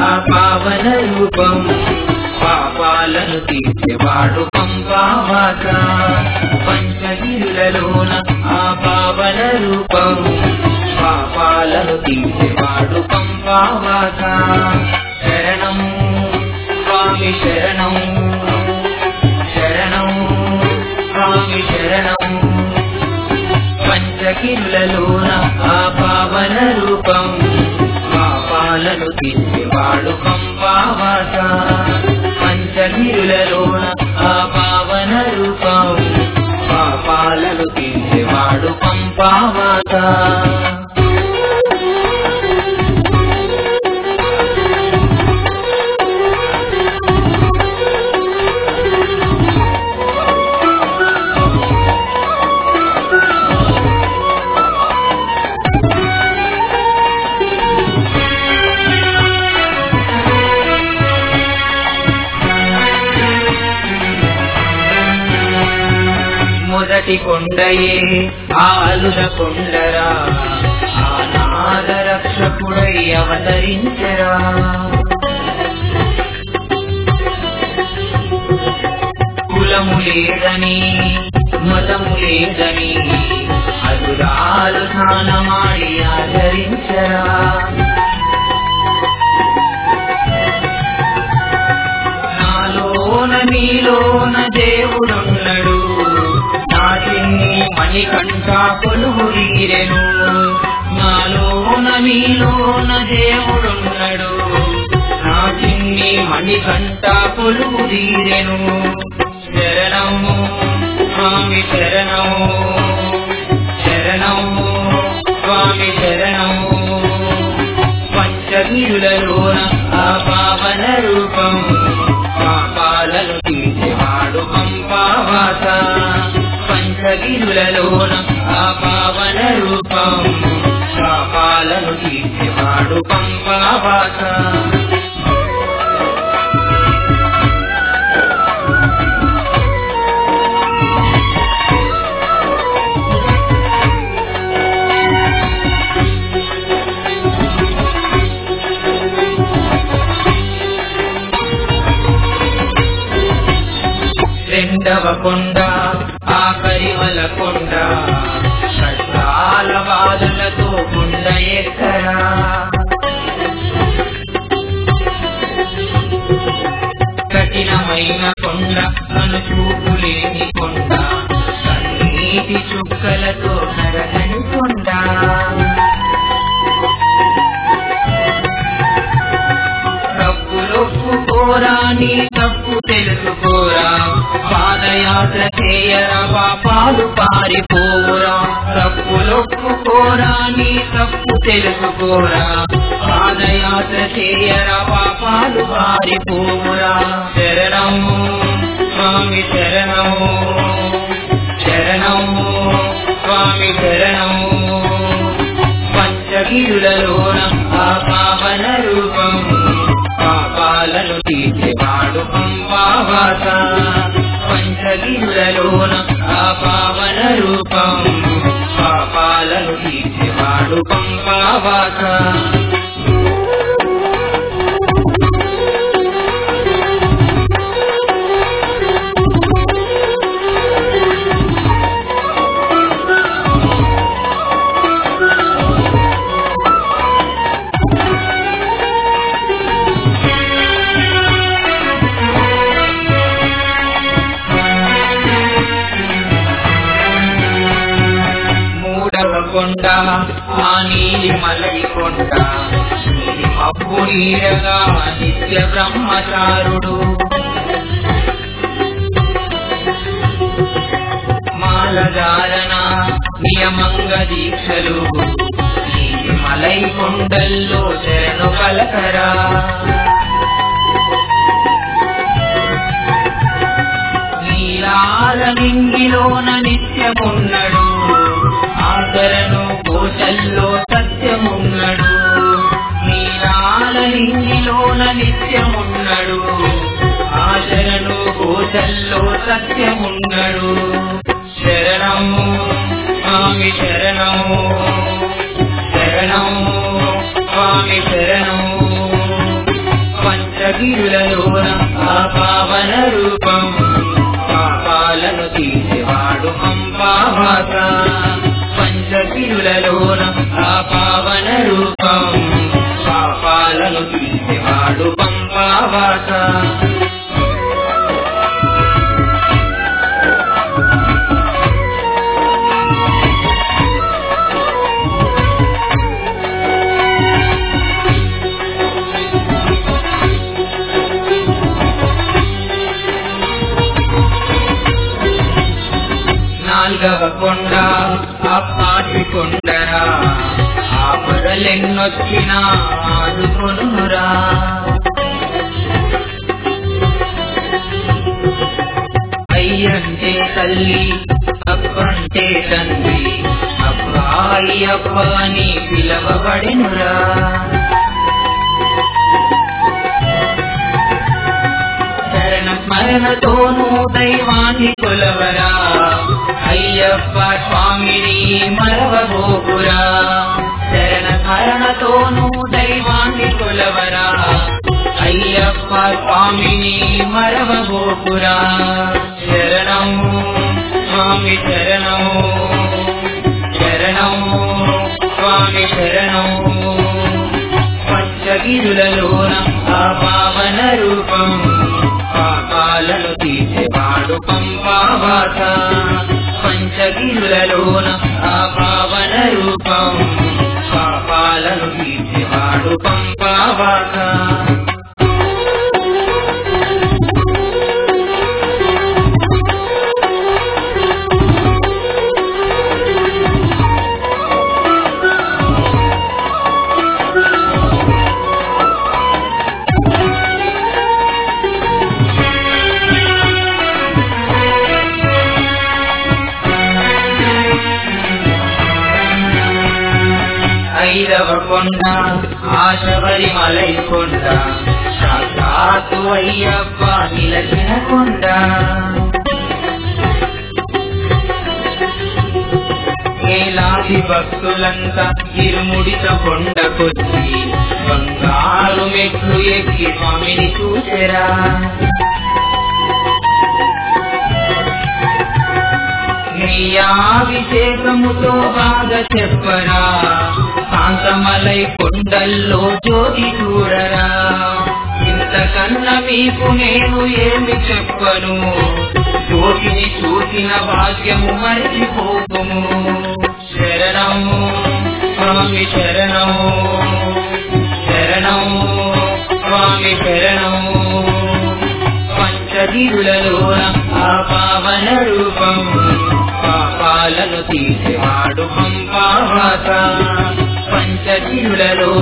ఆ పావన రూపం పాపాలను తీర్చేవాడు పంపావాస పంచగిరులలోన ఆ పావన రూపం పాపాలను తీర్చేవాడు పంపావాస శరణం స్వామి శరణం శరణం స్వామి శరణం పంచకిరులలోన ఆ పావన రూపం పాపాలను తీర్చేవాడు పంపావాస పంచగిరులలోన ఆ పావన రూపం పాపాలను తీర్చేవాడు పంపావాస మొదటి కొండయే ఆలుల కొండరా ఆనాద రక్షకుడై అవతరించరా కులము లేదని మతము లేదని అదురాలు స్నానమాడి ఆచరించరా నాలోన నీలోన దేవుడున్నడు నాటిని మణికంఠ కొలువురీరెను నాలోన నీలోన దేవుడున్నడు నాటిని మణికంఠ కొలువురీరెను శరణము స్వామి శరణము శరణము స్వామి శరణము పంచగిరులలోన ఆ పావన రూపం పాపాలను తీర్చేవాడు పంపావాస పంచగిరులలోన ఆ పావన రూపం పాపాలను తీర్చేవాడు పంపావాస రెండవ కొండ ఆ కరిమల కొండ కష్టాల బాధలతో కొండ ఎక్కరా కఠినమైన కొండ కను చూపులేని కొండ కన్నీటి చుక్కలతో కరగని కొండ తప్పులొప్పుకోరా నీ తప్పు తెలుసుకోరా పాదయాత్ర చేయరా పాపాలు పారిపోరా తప్పులొప్పుకోరా నీ తప్పు తెలుసుకోరా పాదయాత్ర చేయరా పాపాలు పారిపోరా శరణము స్వామి శరణము శరణము స్వామి శరణము పంచగిరులలోన ఆ పావన రూపం పాపాలను తీర్చేవాడు పంపావాస పంచగిరులలోన ఆ పావన రూపం పాపాలను తీర్చేవాడు పంపావాస మూడవ కొండ ఆ నీలి మలై కొండ నీలి మబ్బు నీరగా నిత్య బ్రహ్మచారుడు మాలధారణ నియమంగ దీక్షలు నీలి మలై కొండల్లో శరణు కలకరా నీలాల నింగిలోన నిత్యమున్నడు ఆదరను కోశల్లో సత్యమున్నడు నీలాల నింగిలోన నిత్యమున్నడు ఆదరను కోశల్లో సత్యమున్నడు శరణము స్వామి శరణము శరణము స్వామి శరణము పంచగిరులలోన ఆ పావన రూపం పాపాలను తీసేవాడు పంపావాస పంచగిరులలోన ఆ పావన రూపం పాపాలను తీసేవాడు పంపావాస నాల్గవ కొండ ఆ పాటి కొండరా ఆ పొరలెన్నొచ్చినా ఆదుకొనురా అయ్యంటే తల్లి అప్పంటే తండ్రి అబ్బాయి అప్ప అని పిలవబడినురా శరణ స్మరణతోనూ దైవాన్ని కొలవరా అయ్యప్ప స్వామిని మరవబోకురా శరణ స్మరణతోనూ దైవాన్ని కొలవరా అయ్యప్ప స్వామిని మరవబోకురా శరణము స్వామి శరణము శరణము స్వామి శరణము పంచగిరులలోన ఆ పావన రూపం పాపాలను తీసేవాడు పంపావాస పంచగిరులలోన ఆ పావన రూపం పాపాలను తీసేవాడు పంపావాస ఐదవ కొండ ఆశబరి మలై కొండ సాక్షాత్తు అయ్యప్ప నిలచిన కొండ ఏలాది భక్తులంతా ఇరుముడిత కొండకొచ్చి బంగారు మెట్లు ఎక్కి స్వామిని చూచెరా నీయాభిషేకముతో బాగా చెప్పరా కాంతమలై కొండల్లో జ్యోతి చూడరా ఇంతకన్నా మీకు నేను ఏమి చెప్పను జ్యోతిని చూసిన భాగ్యము మరిచిపోకుము శరణము స్వామి శరణము శరణము స్వామి శరణము పంచగిరులలోన ఆ పావన రూపం పాపాలను తీసేవాడు పంపావాస పంచగిరులలోన